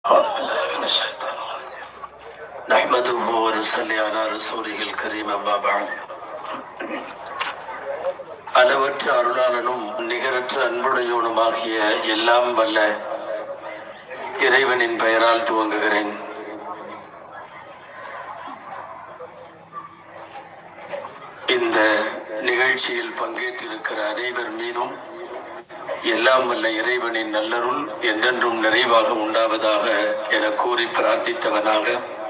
أعوذ بالله من الشيطان الرجيم نحمده ونصلي على رسوله الكريم أما بعد அளவற்ற அருளாளனும் நிகரற்ற அன்புடையோனுமாகிய எல்லாம் வல்ல இறைவனின் பெயரால் துவங்குகிறேன் இந்த நிகழ்ச்சியில் பங்கேற்றிருக்கிற அனைவர் மீதும் எல்லாம் வல்ல இறைவனின் நல்லருள் என்றென்றும் நிறைவாக உண்டாவதாக என கூறி பிரார்த்தித்தவனாக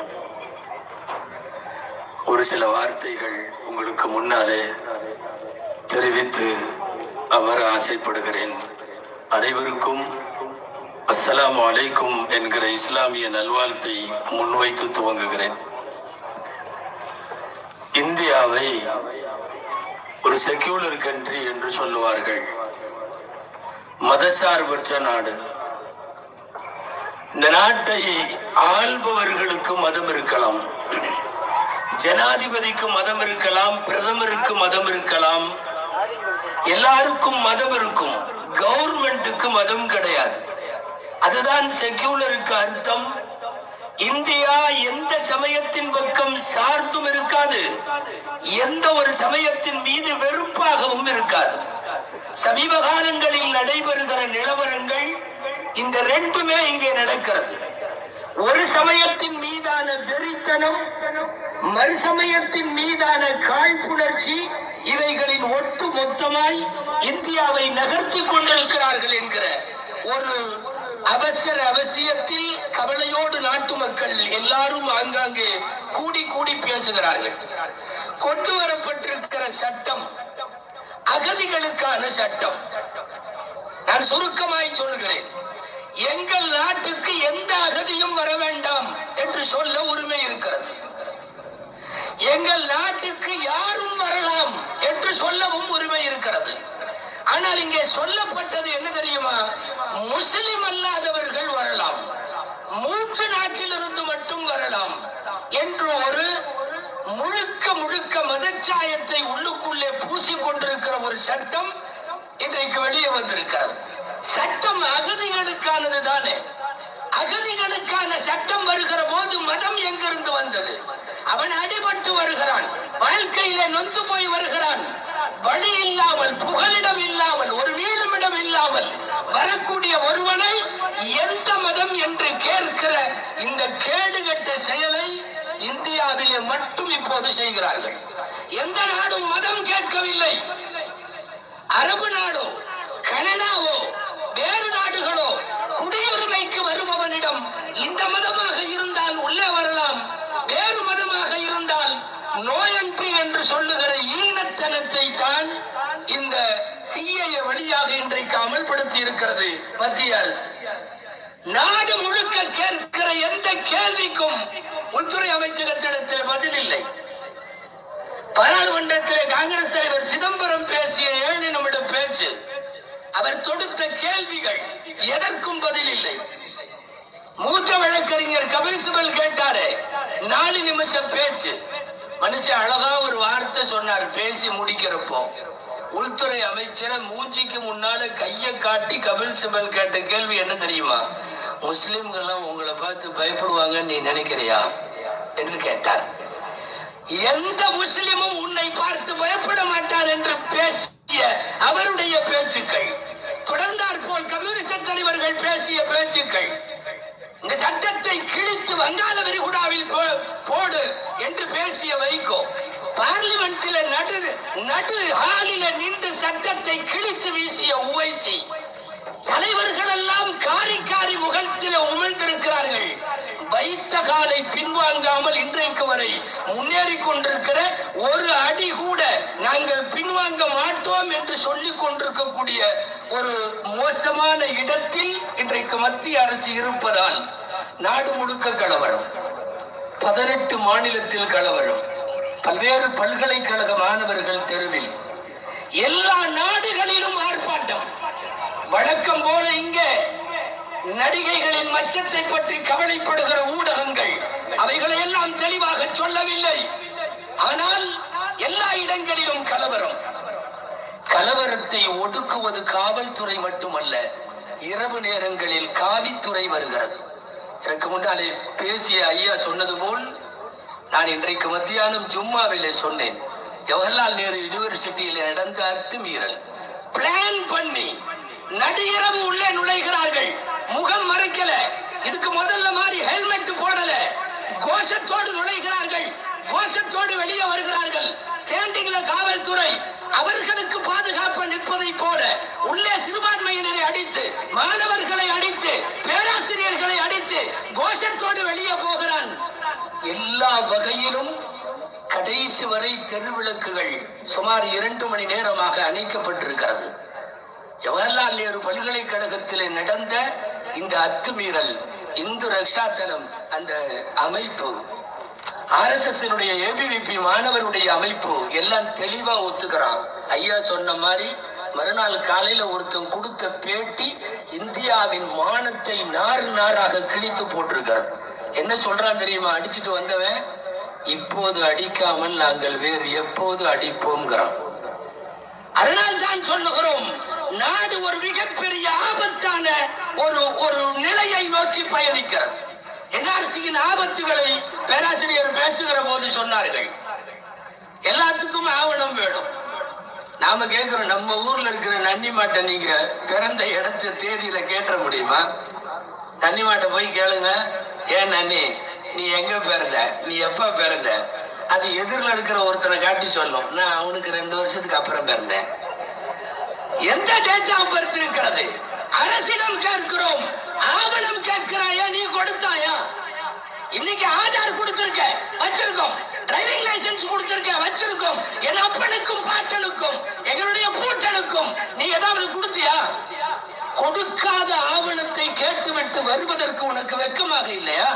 ஒரு சில வார்த்தைகள் உங்களுக்கு முன்னாலே தெரிவித்து அமர ஆசைப்படுகிறேன் அனைவருக்கும் அஸ்ஸலாமு அலைக்கும் என்கிற இஸ்லாமிய நல்வாழ்த்தை முன்வைத்து துவங்குகிறேன் இந்தியாவை ஒரு செக்யூலர் கண்ட்ரி என்று சொல்லுவார்கள் மதசார்பற்ற நாடு இந்த நாட்டை ஆள்பவர்களுக்கு மதம் இருக்கலாம் ஜனாதிபதிக்கு மதம் இருக்கலாம் பிரதமருக்கு மதம் இருக்கலாம் எல்லாருக்கும் மதம் இருக்கும் கவர்மெண்ட்டுக்கு மதம் கிடையாது அதுதான் செக்யூலருக்கு அர்த்தம் இந்தியா எந்த சமயத்தின் பக்கம் சார்ந்தும் இருக்காது எந்த ஒரு சமயத்தின் மீது வெறுப்பாகவும் இருக்காது சமீப காலங்களில் நடைபெறுகிற நிலவரங்கள் இந்த ரெண்டுமே இங்கே நடக்கிறது ஒரு சமயத்தின் மீதான வெறித்தனம் மறுசமயத்தின் மீதான காழ்ப்புணர்ச்சி இவைகளின் ஒட்டு மொத்தமாய் இந்தியாவை நகர்த்தி கொண்டிருக்கிறார்கள் என்கிற ஒரு அவசர அவசியத்தில் கவலையோடு நாட்டு மக்கள் எல்லாரும் ஆங்காங்கே கூடி கூடி பேசுகிறார்கள் கொண்டு வரப்பட்டிருக்கிற சட்டம் அகதிகளுக்கான சட்டம் நான் சுருக்கமாய் சொல்கிறேன் எங்கள் நாட்டுக்கு எந்த அகதியும் வர வேண்டாம் என்று சொல்ல உரிமை இருக்கிறது எங்கள் நாட்டுக்கு யாரும் வரலாம் என்று சொல்லவும் உரிமை இருக்கிறது ஆனால் இங்கே சொல்லப்பட்டது என்ன தெரியுமா முஸ்லிம் அல்லாதவர்கள் வரலாம் மூன்று நாட்டிலிருந்து மட்டும் வரலாம் என்று ஒரு முழுக்க முழுக்க மதச்சாயத்தை உள்ளுக்குள்ளே பூசிக் கொண்டிருக்கிற ஒரு சட்டம் இன்றைக்கு வெளியே வந்திருக்கிறது சட்டம் அகதிகளுக்கானது தானே அகதிகளுக்கான சட்டம் வருகிற போது மதம் எங்கிருந்து வந்தது அவன் அடிபட்டு வருகிறான் வாழ்க்கையில நொந்து போய் வருகிறான் வழி இல்லாமல் புகலிடம் இல்லாமல் ஒரு நீளமிடம் இல்லாமல் வரக்கூடிய ஒருவனை எந்த மதம் என்று கேட்கிற இந்த கேடுகட்ட செயலை இந்தியாவிலே மட்டும் இப்போது செய்கிறார்கள் எந்த நாடும் மதம் கேட்கவில்லை அரபு நாடோ கனடாவோ வேறு நாடுகளோ குடியுரிமைக்கு வருபவனிடம் இந்த மதமாக இருந்தால் உள்ளே வரலாம் வேறு மதமாக இருந்தால் நோயன்றி என்று சொல்லுகிற ஈனத்தனத்தை தான் இந்த சிஐஏ வழியாக இன்றைக்கு அமல்படுத்தி இருக்கிறது மத்திய அரசு நாடு முழுக்க கேட்கிற எந்த கேள்விக்கும் உள்துறை அமைச்சகத்திடத்தில் பதில் இல்லை பாராளுமன்றத்திலே காங்கிரஸ் தலைவர் சிதம்பரம் பேசிய ஏழு நிமிட பேச்சு அவர் தொடுத்த கேள்விகள் எதற்கும் பதில் இல்லை மூத்த வழக்கறிஞர் கபில் சிபல் கேட்டாரே நாலு நிமிஷம் பேச்சு மனுஷன் அழகா ஒரு வார்த்தை சொன்னார் பேசி முடிக்கிறப்போ உள்துறை அமைச்சரை மூஞ்சிக்கு முன்னால கையை காட்டி கபில் சிபல் கேட்ட கேள்வி என்ன தெரியுமா முஸ்லிம்கள்லாம் உங்களை பார்த்து பயப்படுவாங்கன்னு நீ நினைக்கிறியா என்று கேட்டார் எந்த முஸ்லிமும் உன்னை பார்த்து பயப்பட மாட்டார் என்று பேசிய அவருடைய பேச்சுக்கள் தொடர்ந்தார் போல் கம்யூனிஸ்ட் தலைவர்கள் பேசிய பேச்சுக்கள் இந்த சட்டத்தை கிழித்து வங்காள விரிகுடாவில் போ- போடு என்று பேசிய வைகோ பார்லிமெண்டில் நடு நடு ஹாலில நின்று சட்டத்தை கிழித்து வீசிய உவைசி தலைவர்கள் எல்லாம் காரி காரி முகத்தில் உமிழ்ந்திருக்கிறார்கள் வைத்த காலை பின்வாங்காமல் இன்றைக்கு வரை முன்னேறி கொண்டிருக்கிற ஒரு அடி கூட நாங்கள் பின்வாங்க மாட்டோம் என்று சொல்லிக் கொண்டிருக்கக்கூடிய ஒரு மோசமான இடத்தில் இன்றைக்கு மத்திய அரசு இருப்பதால் நாடு முழுக்க கலவரம் பதினெட்டு மாநிலத்தில் கலவரம் பல்வேறு பல்கலைக்கழக மாணவர்கள் தெருவில் எல்லா நாடுகளிலும் ஆர்ப்பாட்டம் வழக்கம் போல இங்கே நடிகைகளின் மச்சத்தை பற்றி கவலைப்படுகிற ஊடகங்கள் அவைகளை எல்லாம் தெளிவாக சொல்லவில்லை ஆனால் எல்லா இடங்களிலும் கலவரம் கலவரத்தை ஒடுக்குவது காவல்துறை மட்டுமல்ல இரவு நேரங்களில் காவித்துறை வருகிறது எனக்கு முன்னாலே பேசிய ஐயா சொன்னது போல் நான் இன்றைக்கு மத்தியானம் ஜும்மாவிலே சொன்னேன் ஜவஹர்லால் நேரு யூனிவர்சிட்டியில நடந்த அத்துமீறல் பிளான் பண்ணி நடுஇரவு உள்ளே நுழைகிறார்கள் முகம் மறைக்கல இதுக்கு முதல்ல மாதிரி ஹெல்மெட் போடல கோஷத்தோடு நுழைகிறார்கள் கோஷத்தோடு வெளியே வருகிறார்கள் ஸ்டாண்டிங்ல காவல்துறை அவர்களுக்கு பாதுகாப்பு நிற்பதை போல உள்ளே சிறுபான்மையினரை அடித்து மாணவர்களை அடித்து பேராசிரியர்களை அடித்து கோஷத்தோடு வெளியே போகிறான் எல்லா வகையிலும் கடைசி வரை தெருவிளக்குகள் சுமார் இரண்டு மணி நேரமாக அணைக்கப்பட்டிருக்கிறது ஜவஹர்லால் நேரு பல்கலைக்கழகத்திலே நடந்த இந்த அத்துமீறல் இந்து ரக்ஷாத்தலம் அந்த அமைப்பு ஆர்எஸ்எஸ் ஏபிவிபி மாணவருடைய அமைப்பு எல்லாம் தெளிவா ஒத்துக்கிறான் ஐயா சொன்ன மாதிரி மறுநாள் காலையில ஒருத்தன் கொடுத்த பேட்டி இந்தியாவின் மானத்தை நாறு நாராக கிழித்து போட்டிருக்கிறது என்ன சொல்றான் தெரியுமா அடிச்சுட்டு வந்தவன் இப்போது அடிக்காமல் நாங்கள் வேறு எப்போது அடிப்போம்ங்கிறான் அதனால் தான் சொல்லுகிறோம் நாடு ஒரு மிகப்பெரிய ஆபத்தான ஒரு ஒரு நிலையை நோக்கி பயணிக்கிறது என்ஆர்சியின் ஆபத்துகளை பேராசிரியர் பேசுகிற போது சொன்னார்கள் எல்லாத்துக்கும் ஆவணம் வேணும் நாம கேட்கிறோம் நம்ம ஊர்ல இருக்கிற நன்னி மாட்டை நீங்க பிறந்த இடத்த தேதியில கேட்ட முடியுமா நன்னி மாட்டை போய் கேளுங்க ஏன் நன்னி நீ எங்க பிறந்த நீ எப்ப பிறந்த அது எதிரில் இருக்கிற ஒருத்தனை காட்டி சொல்லும் நான் அவனுக்கு ரெண்டு வருஷத்துக்கு அப்புறம் பிறந்தேன் எந்த டேட்டா பர்த் இருக்கிறது அரசிடம் கேட்கிறோம் ஆவணம் கேட்கிறாயா நீ கொடுத்தாயா இன்னைக்கு ஆதார் கொடுத்திருக்க வச்சிருக்கோம் டிரைவிங் லைசென்ஸ் கொடுத்திருக்க வச்சிருக்கோம் என் அப்பனுக்கும் பாட்டனுக்கும் எங்களுடைய பூட்டனுக்கும் நீ ஏதாவது கொடுத்தியா கொடுக்காத ஆவணத்தை கேட்டுவிட்டு வருவதற்கு உனக்கு வெட்கமாக இல்லையா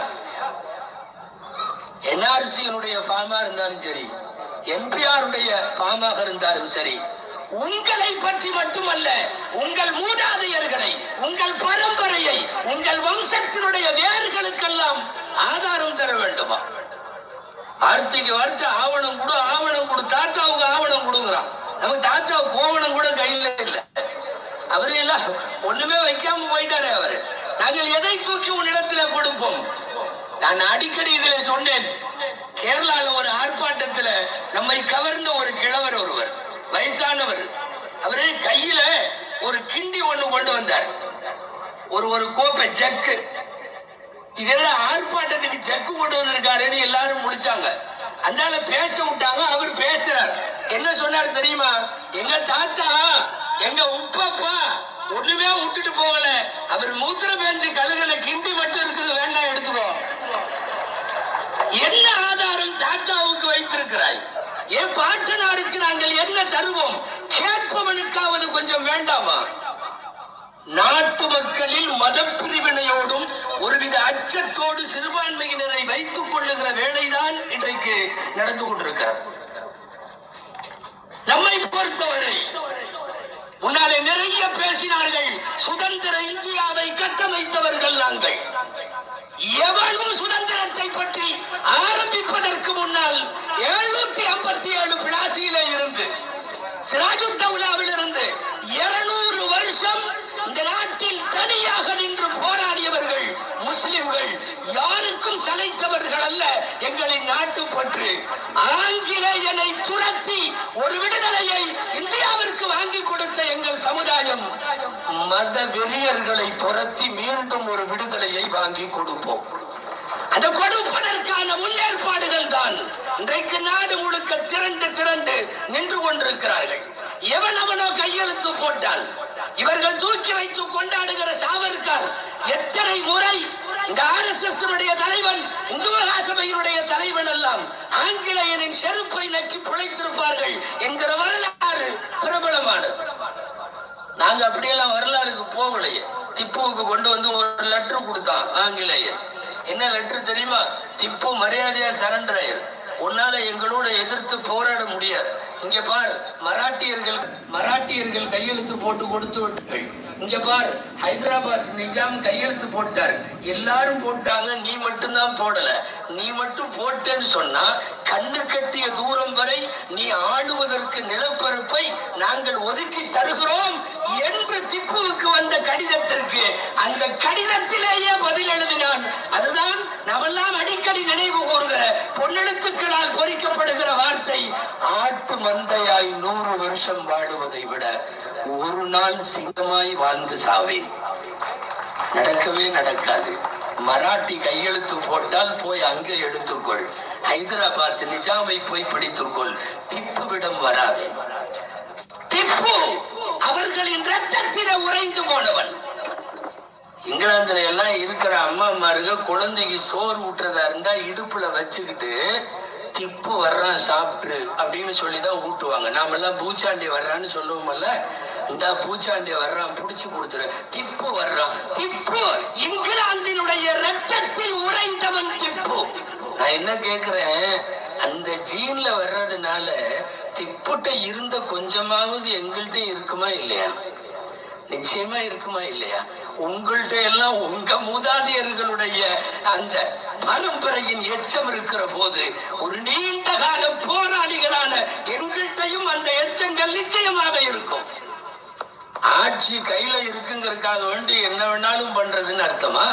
என்ஆர்சியினுடைய ஃபார்மா இருந்தாலும் சரி என்பிஆருடைய ஃபார்மாக இருந்தாலும் சரி உங்களை பற்றி மட்டுமல்ல உங்கள் மூதாதையர்களை உங்கள் பரம்பரையை உங்கள் வம்சத்தினுடைய வேர்களுக்கெல்லாம் ஆதாரம் தர வேண்டுமா வார்த்தைக்கு வார்த்தை ஆவணம் கொடு ஆவணம் கொடு தாத்தாவுக்கு ஆவணம் கொடுங்கிறான் நம்ம தாத்தாவுக்கு கோவணம் கூட கையில இல்ல அவரு எல்லாம் ஒண்ணுமே வைக்காம போயிட்டாரு அவரு நாங்கள் எதை தூக்கி உன்னிடத்துல கொடுப்போம் நான் அடிக்கடி இதுல சொன்னேன் கேரளால ஒரு ஆர்ப்பாட்டத்துல நம்மை கவர்ந்த ஒரு கிழவர் ஒருவர் வயசானவர் அவரு கையில ஒரு கிண்டி ஒண்ணு கொண்டு வந்தார் ஒரு ஒரு கோப்பை ஜக்கு இதெல்லாம் ஆர்ப்பாட்டத்துக்கு ஜக்கு கொண்டு வந்திருக்காருன்னு எல்லாரும் முடிச்சாங்க அதனால பேச விட்டாங்க அவர் பேசுறார் என்ன சொன்னார் தெரியுமா எங்க தாத்தா எங்க உப்பப்பா ஒண்ணுமே விட்டுட்டு போகல அவர் மூத்திர பேஞ்சு கழுகுல கிண்டி மட்டும் இருக்குது வேண்டாம் எடுத்துக்கோ என்ன ஆதாரம் தாத்தாவுக்கு வைத்திருக்கிறாய் என் பாட்டனாருக்கு நாங்கள் என்ன தருவோம் கேட்பவனுக்காவது கொஞ்சம் வேண்டாமா நாட்டு மக்களில் மதப்பிரிவினையோடும் ஒருவித அச்சத்தோடு சிறுபான்மையினரை வைத்துக் கொள்ளுகிற வேலைதான் இன்றைக்கு நடந்து கொண்டிருக்கிறது நம்மை பொறுத்தவரை முன்னாலே நிறைய பேசினார்கள் சுதந்திர இந்தியாவை கட்டமைத்தவர்கள் நாங்கள் எவனும் சுதந்திரத்தை பற்றி ஆரம்பிப்பதற்கு முன்னால் எழுநூத்தி ஐம்பத்தி ஏழு பிளாசியிலே இருந்து சிராஜுத்தவுலாவில் இருந்து இருநூறு வருஷம் இந்த நாட்டில் தனியாக நின்று போராடியவர்கள் முஸ்லிம்கள் யாருக்கும் சளைத்தவர்கள் அல்ல எங்களின் நாட்டுப்பற்று ஆங்கிலேயனை துரத்தி ஒரு விடுதலையை இந்தியாவிற்கு வாங்கி கொடுத்த எங்கள் சமுதாயம் மத வெறியர்களை துரத்தி மீண்டும் ஒரு விடுதலையை வாங்கி கொடுப்போம் அந்த கொடுப்பதற்கான முன்னேற்பாடுகள் தான் இன்றைக்கு நாடு முழுக்க திரண்டு திரண்டு நின்று கொண்டிருக்கிறார்கள் எவன் அவனோ கையெழுத்து போட்டான் இவர்கள் தூக்கி வைத்து கொண்டாடுகிற சாவர்கர் எத்தனை முறை இந்த ஆர் எஸ் எஸ் தலைவன் இந்து மகாசபையினுடைய தலைவன் எல்லாம் ஆங்கிலேயனின் செருப்பை நக்கி பிழைத்திருப்பார்கள் என்கிற வரலாறு பிரபலமானது நாங்க அப்படியெல்லாம் வரலாறுக்கு போகலையே திப்புவுக்கு கொண்டு வந்து ஒரு லெட்டர் கொடுத்தான் ஆங்கிலேயர் என்ன லெட்டர் தெரியுமா திப்பு மரியாதையா சரண்டர் ஆயிரு உன்னால எங்களோட எதிர்த்து போராட முடியாது இங்க பார் மராட்டியர்கள் மராட்டியர்கள் கையெழுத்து போட்டு கொடுத்து விட்டார்கள் இங்க பார் ஹைதராபாத் நிஜாம் கையெழுத்து போட்டார் எல்லாரும் போட்டாங்க நீ மட்டும்தான் போடல நீ மட்டும் போட்டேன்னு சொன்னா கண்ணு கட்டிய தூரம் வரை நீ ஆளுவதற்கு நிலப்பரப்பை நாங்கள் ஒதுக்கி தருகிறோம் என்று திப்புவுக்கு வந்த கடிதத்திற்கு அந்த கடிதத்திலேயே பதில் எழுதினான் அதுதான் நாமெல்லாம் அடிக்கடி நினைவு கூறுகிற பொன்னெழுத்துக்களால் பொறிக்கப்படுகிற வார்த்தை ஆட்டு மந்தையாய் நூறு வருஷம் வாழுவதை விட ஒரு நாள் சிங்கமாய் வாழ்ந்து சாவேன் நடக்கவே நடக்காது மராட்டி கையெழுத்து போட்டால் போய் அங்கே எடுத்துக்கொள் ஹைதராபாத் நிஜாமை போய் பிடித்துக்கொள் திப்புவிடம் வராது திப்பு அவர்களின் ரத்தத்திலே உறைந்து போனவன் இங்கிலாந்துல எல்லாம் இருக்கிற அம்மாமாருங்க குழந்தைக்கு சோறு ஊட்டுறதா இருந்தா இடுப்புல வச்சுக்கிட்டு திப்பு வர்றான் சாப்பிட்டு அப்படின்னு சொல்லிதான் ஊட்டுவாங்க நாம எல்லாம் பூச்சாண்டி வர்றான்னு சொல்லுவோம்ல இந்த பூச்சாண்டி வர்றான் புடிச்சு கொடுத்துரு திப்பு வர்றான் திப்பு இங்கிலாந்தினுடைய ரத்தத்தில் உறைந்தவன் திப்பு நான் என்ன கேக்குறேன் அந்த ஜீன்ல வர்றதுனால திப்புட்ட இருந்த கொஞ்சமாவது எங்கள்கிட்ட இருக்குமா இல்லையா நிச்சயமா இருக்குமா இல்லையா உங்கள்ட்ட எல்லாம் உங்க மூதாதையர்களுடைய அந்த பரம்பரையின் எச்சம் இருக்கிற போது ஒரு நீண்ட கால போராளிகளான எங்கள்கிட்டயும் அந்த எச்சங்கள் நிச்சயமாக இருக்கும் ஆட்சி கையில இருக்குங்கிறதுக்காக வேண்டி என்ன வேணாலும் பண்றதுன்னு அர்த்தமா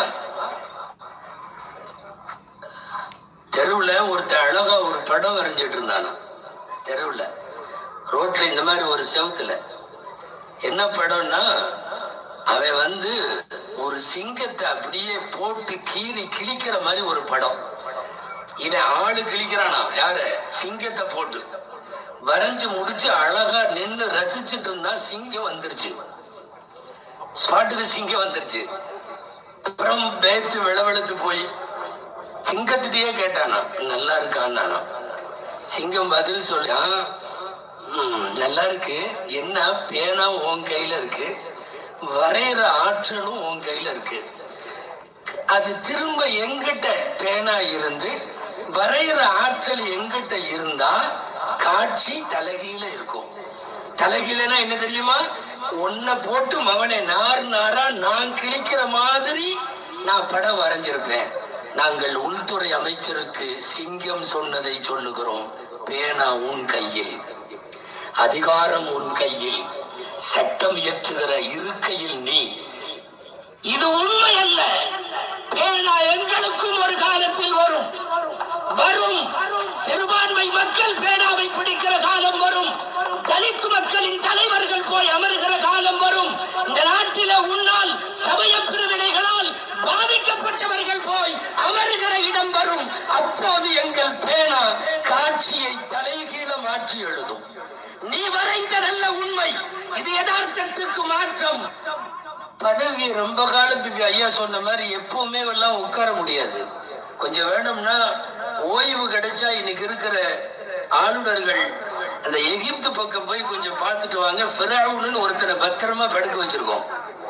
தெருவுல ஒருத்தன் அழகா ஒரு படம் வரைஞ்சிட்டு இருந்தானா தெருவுல ரோட்ல இந்த மாதிரி ஒரு செவுத்துல என்ன படம்னா அவன் வந்து ஒரு சிங்கத்தை அப்படியே போட்டு கீறி கிழிக்கிற மாதிரி ஒரு படம் இவன் ஆளு கிழிக்கிறானா யார சிங்கத்தை போட்டு வரைஞ்சு முடிச்சு அழகா நின்னு ரசிச்சுட்டு இருந்தா சிங்கம் வந்துருச்சு ஸ்பாட்டுக்கு சிங்கம் வந்துருச்சு அப்புறம் பேத்து விளவெழுத்து போய் சிங்கத்திட்டயே கேட்டானா நல்லா இருக்கான்னா சிங்கம் பதில் சொல்லியான் "ம், நல்லா இருக்கு என்ன பேனா உன் கையில இருக்கு வரைகிற ஆற்றலும் உன் கையில இருக்கு அது திரும்ப எங்கிட்ட பேனா இருந்து வரைகிற ஆற்றல் எங்கிட்ட இருந்தா காட்சி தலைகீழ இருக்கும் தலைகீழனா என்ன தெரியுமா உன்னை போட்டு மவனை நார் நாரா நான் கிழிக்கிற மாதிரி நான் படம் வரைஞ்சிருப்பேன் நாங்கள் உள்துறை அமைச்சருக்கு சிங்கம் சொன்னதை சொல்லுகிறோம் பேனா உன் கையில் அதிகாரம் உன் கையில் சட்டம் இயற்றுகிற இருக்கையில் நீ இது உண்மை அல்ல பேனா எங்களுக்கும் ஒரு காலத்தில் வரும் வரும் சிறுபான்மை மக்கள் பேனாவை பிடிக்கிற காலம் வரும் தலித் மக்களின் தலைவர்கள் போய் அமருகிற காலம் வரும் இந்த நாட்டில உன்னால் சமய பிரிவினைகளால் பாதிக்கப்பட்டவர்கள் போய் அமருகிற இடம் வரும் அப்போது எங்கள் பேனா காட்சியை தலைகீழ மாற்றி எழுதும் நீ வரைந்ததல்ல உண்மை இது யதார்த்தத்துக்கு மாற்றம் பதவி ரொம்ப காலத்துக்கு ஐயா சொன்ன மாதிரி எப்பவுமே எல்லாம் உட்கார முடியாது கொஞ்சம் வேணும்னா ஓய்வு கிடைச்சா இன்னைக்கு இருக்கிற ஆளுநர்கள் அந்த எகிப்து பக்கம் போய் கொஞ்சம் பார்த்துட்டு வாங்க ஃபிரௌன்னு ஒருத்தனை பத்திரமா படுக்க வச்சிருக்கோம்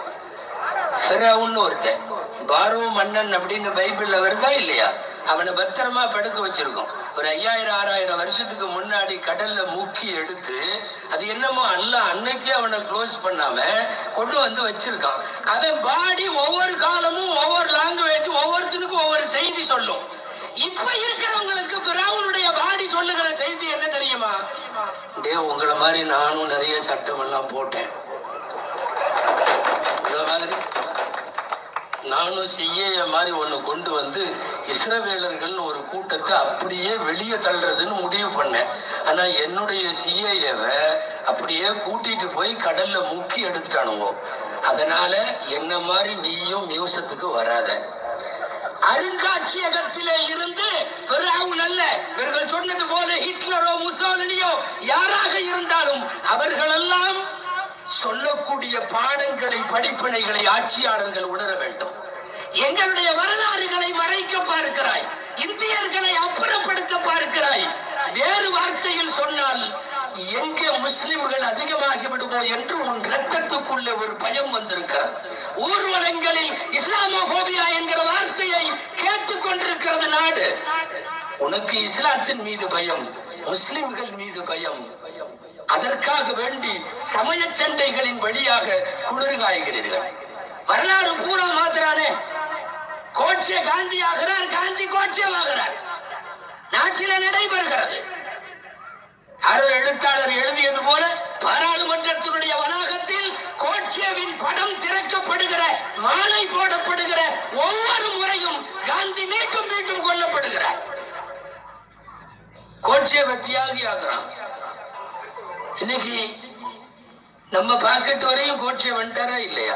ஃபிரௌன்னு ஒருத்தன் பாரோ மன்னன் அப்படின்னு பைபிள்ல வருதா இல்லையா அவனை பத்திரமா படுக்க வச்சிருக்கோம் ஒரு ஐயாயிரம் ஆறாயிரம் வருஷத்துக்கு முன்னாடி கடல்ல முக்கி எடுத்து அது என்னமோ அல்ல அன்னைக்கே அவனை க்ளோஸ் பண்ணாம கொண்டு வந்து வச்சிருக்கான் அவன் பாடி ஒவ்வொரு காலமும் ஒவ்வொரு லாங்குவேஜ் ஒவ்வொருத்தனுக்கும் ஒவ்வொரு செய்தி சொல்லும் இப்ப இருக்கிறவங்களுக்கு பிராவுனுடைய பாடி சொல்லுகிற செய்தி என்ன தெரியுமா டே உங்களை மாதிரி நானும் நிறைய சட்டம் எல்லாம் போட்டேன் இந்த மாதிரி நானும் சிஏஏ மாதிரி ஒண்ணு கொண்டு வந்து இஸ்ரவேலர்கள்னு ஒரு கூட்டத்தை அப்படியே வெளியே தள்ளுறதுன்னு முடிவு பண்ணேன் ஆனா என்னுடைய சிஏஏவை அப்படியே கூட்டிட்டு போய் கடல்ல முக்கி எடுத்துட்டானுங்க அதனால என்ன மாதிரி நீயும் மியூசத்துக்கு வராத அருங்காட்சியகத்திலே இருந்து பிறகு அல்ல இவர்கள் சொன்னது போல ஹிட்லரோ முசோலினியோ யாராக இருந்தாலும் அவர்களெல்லாம் சொல்லக்கூடிய பாடங்களை படிப்பினைகளை ஆட்சியாளர்கள் உணர வேண்டும் எங்களுடைய வரலாறுகளை மறைக்க பார்க்கிறாய் இந்தியர்களை அப்புறப்படுத்த பார்க்கிறாய் வேறு வார்த்தையில் சொன்னால் எங்கே முஸ்லிம்கள் அதிகமாகி விடுமோ என்று உன் ரத்தத்துக்குள்ளே ஒரு பயம் வந்திருக்கிறது ஊர்வலங்களில் இஸ்லாமோபோபியா என்கிற வார்த்தையை கேட்டுக் கொண்டிருக்கிறது நாடு உனக்கு இஸ்லாத்தின் மீது பயம் முஸ்லிம்கள் மீது பயம் அதற்காக வேண்டி சமய சண்டைகளின் வழியாக குளிர் காய்கிறீர்கள் வரலாறு பூரா மாத்துறானே கோட்சே காந்தி ஆகிறார் காந்தி கோட்சேவாகிறார் நாட்டில நடைபெறுகிறது யாரோ எழுத்தாளர் எழுதியது போல பாராளுமன்றத்தினுடைய வளாகத்தில் கோட்சேவின் படம் திறக்கப்படுகிற மாலை போடப்படுகிற ஒவ்வொரு முறையும் காந்தி மீண்டும் மீண்டும் கொல்லப்படுகிறார் கோட்சேவை தியாகி ஆகிறான் இன்னைக்கு நம்ம பாக்கெட் வரையும் கோட்சே வந்துட்டாரா இல்லையா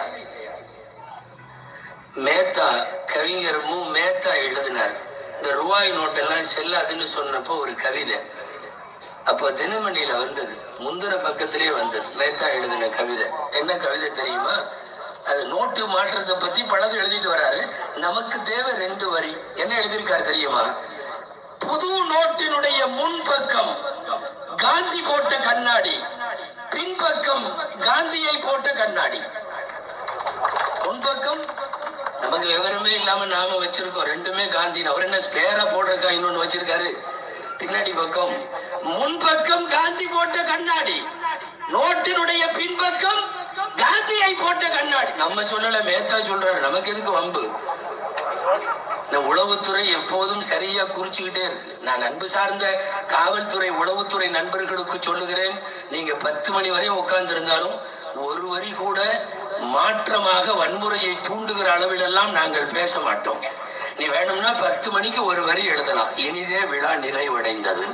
மேத்தா கவிஞர் மு மேத்தா எழுதினார் இந்த ரூபாய் நோட்டெல்லாம் செல்லாதுன்னு சொன்னப்போ ஒரு கவிதை அப்போ தினமணியில வந்தது முந்தின பக்கத்திலே வந்தது மேத்தா எழுதின கவிதை என்ன கவிதை தெரியுமா அது நோட்டு மாற்றத்தை பத்தி பலது எழுதிட்டு வராரு நமக்கு தேவை ரெண்டு வரி என்ன எழுதியிருக்காரு தெரியுமா புது நோட்டினுடைய முன்பக்கம் காந்தி போட்ட கண்ணாடி பின்பக்கம் காந்தியை போட்ட கண்ணாடி முன்பக்கம் நமக்கு விவரமே இல்லாம நாம வச்சிருக்கோம் ரெண்டுமே காந்தி அவர் என்ன ஸ்பேரா போடுறக்கா இன்னொன்னு வச்சிருக்காரு பின்னாடி பக்கம் முன்பக்கம் காந்தி போட்ட கண்ணாடி நோட்டினுடைய பின்பக்கம் காந்தியை போட்ட கண்ணாடி நம்ம சொல்லல மேத்தா சொல்றாரு நமக்கு எதுக்கு வம்பு இந்த உளவுத்துறை எப்போதும் சரியா குறிச்சுக்கிட்டே இருக்கு நான் அன்பு சார்ந்த காவல்துறை உளவுத்துறை நண்பர்களுக்கு சொல்லுகிறேன் நீங்க பத்து மணி வரையும் உட்கார்ந்து இருந்தாலும் ஒரு வரி கூட மாற்றமாக வன்முறையை தூண்டுகிற அளவிலெல்லாம் நாங்கள் பேச மாட்டோம் நீ வேணும்னா பத்து மணிக்கு ஒரு வரி எழுதலாம் இனிதே விழா நிறைவடைந்தது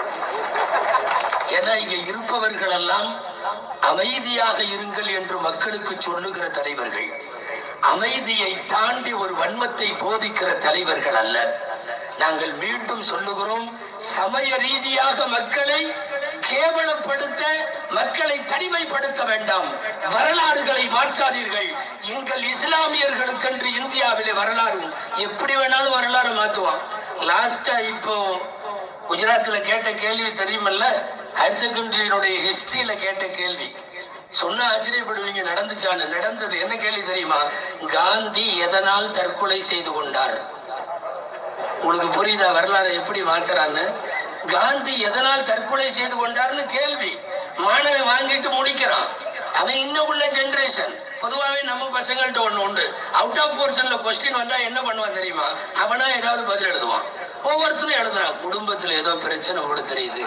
ஏன்னா இங்க இருப்பவர்கள் எல்லாம் அமைதியாக இருங்கள் என்று மக்களுக்கு சொல்லுகிற தலைவர்கள் அமைதியை தாண்டி ஒரு வன்மத்தை போதிக்கிற தலைவர்கள் அல்ல நாங்கள் மீண்டும் சொல்லுகிறோம் சமய ரீதியாக மக்களை கேவலப்படுத்த மக்களை தனிமைப்படுத்த வேண்டாம் வரலாறுகளை மாற்றாதீர்கள் எங்கள் இஸ்லாமியர்களுக்கென்று இந்தியாவிலே வரலாறு உண்டு. எப்படி வேணாலும் வரலாறு மாத்துவான் லாஸ்டா இப்போ குஜராத்ல கேட்ட கேள்வி தெரியுமல்ல ஹையர் செகண்டரியினுடைய ஹிஸ்டரியில கேட்ட கேள்வி சொன்னா ஆச்சரியப்படுவீங்க நடந்துச்சான்னு நடந்தது என்ன கேள்வி தெரியுமா காந்தி எதனால் தற்கொலை செய்து கொண்டார் உங்களுக்கு புரியுதா வரலாறு எப்படி மாத்துறான்னு காந்தி எதனால் தற்கொலை செய்து கொண்டார்னு கேள்வி மாணவன் வாங்கிட்டு முடிக்கிறான் அவன் இன்னும் உள்ள ஜெனரேஷன் பொதுவாகவே நம்ம பசங்கள்ட்ட ஒண்ணு உண்டு அவுட் ஆஃப் போர்ஷன்ல கொஸ்டின் வந்தா என்ன பண்ணுவான் தெரியுமா அவனா ஏதாவது பதில் எழுதுவான் ஒவ்வொருத்தரும் எழுதுறான் குடும்பத்துல ஏதோ பிரச்சனை போல தெரியுது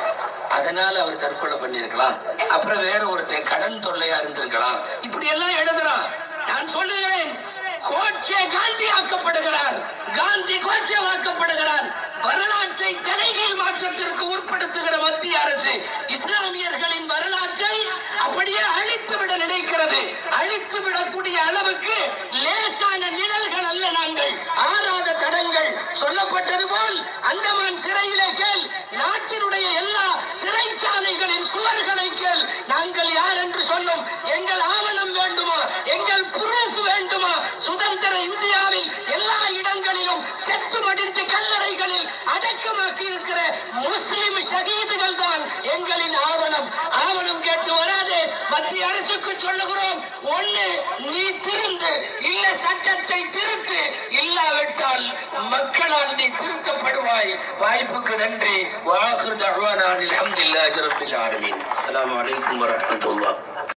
அதனால அவர் தற்கொலை பண்ணிருக்கலாம் அப்புறம் வேற ஒருத்தன் கடன் தொல்லையா இருந்திருக்கலாம் இப்படி எல்லாம் எழுதுறான் நான் சொல்லுகிறேன் கோட்சே காந்தி ஆக்கப்படுகிறார் காந்தி கோட்சே வாக்கப்படுகிறார் வரலாற்றை தலைகீழ் மாற்றத்திற்கு உட்படுத்துகிற மத்திய அரசு இஸ்லாமியர்களின் வரலாற்றை அப்படியே அழித்து விட நினைக்கிறது அழித்து விடக்கூடிய அளவுக்கு லேசான நிழல்கள் அல்ல நாங்கள் ஆறாத தடங்கள் சொல்லப்பட்டது போல் அந்தமான் சிறையிலே கேள் நாட்டினுடைய எல்லா சிறைச்சாலைகளின் சுவர்களை கேள் நாங்கள் யார் என்று சொல்லும் எங்கள் ஆவணம் வேண்டுமா எங்கள் ப்ரூஃப் வேண்டுமா சுதந்திர இந்தியாவில் எல்லா இடங்களிலும் செத்து மடிந்து கல்லறைகளில் அடக்கமாக்கி இருக்கிற முஸ்லிம் ஷகீதுகள் தான் எங்களின் ஆவணம் ஆவணம் கேட்டு வராதே மத்திய அரசுக்கு சொல்லுகிறோம் ஒண்ணு நீ திருந்து இல்ல சட்டத்தை திருத்து இல்லாவிட்டால் மக்களால் நீ திருத்தப்படுவாய் வாய்ப்புக்கு நன்றி வாக்குறு தகவானில் அஹமதுல்லாஹி ரபில் ஆலமீன் அஸ்ஸலாமு அலைக்கும் வரஹ்மத்துல்லாஹ்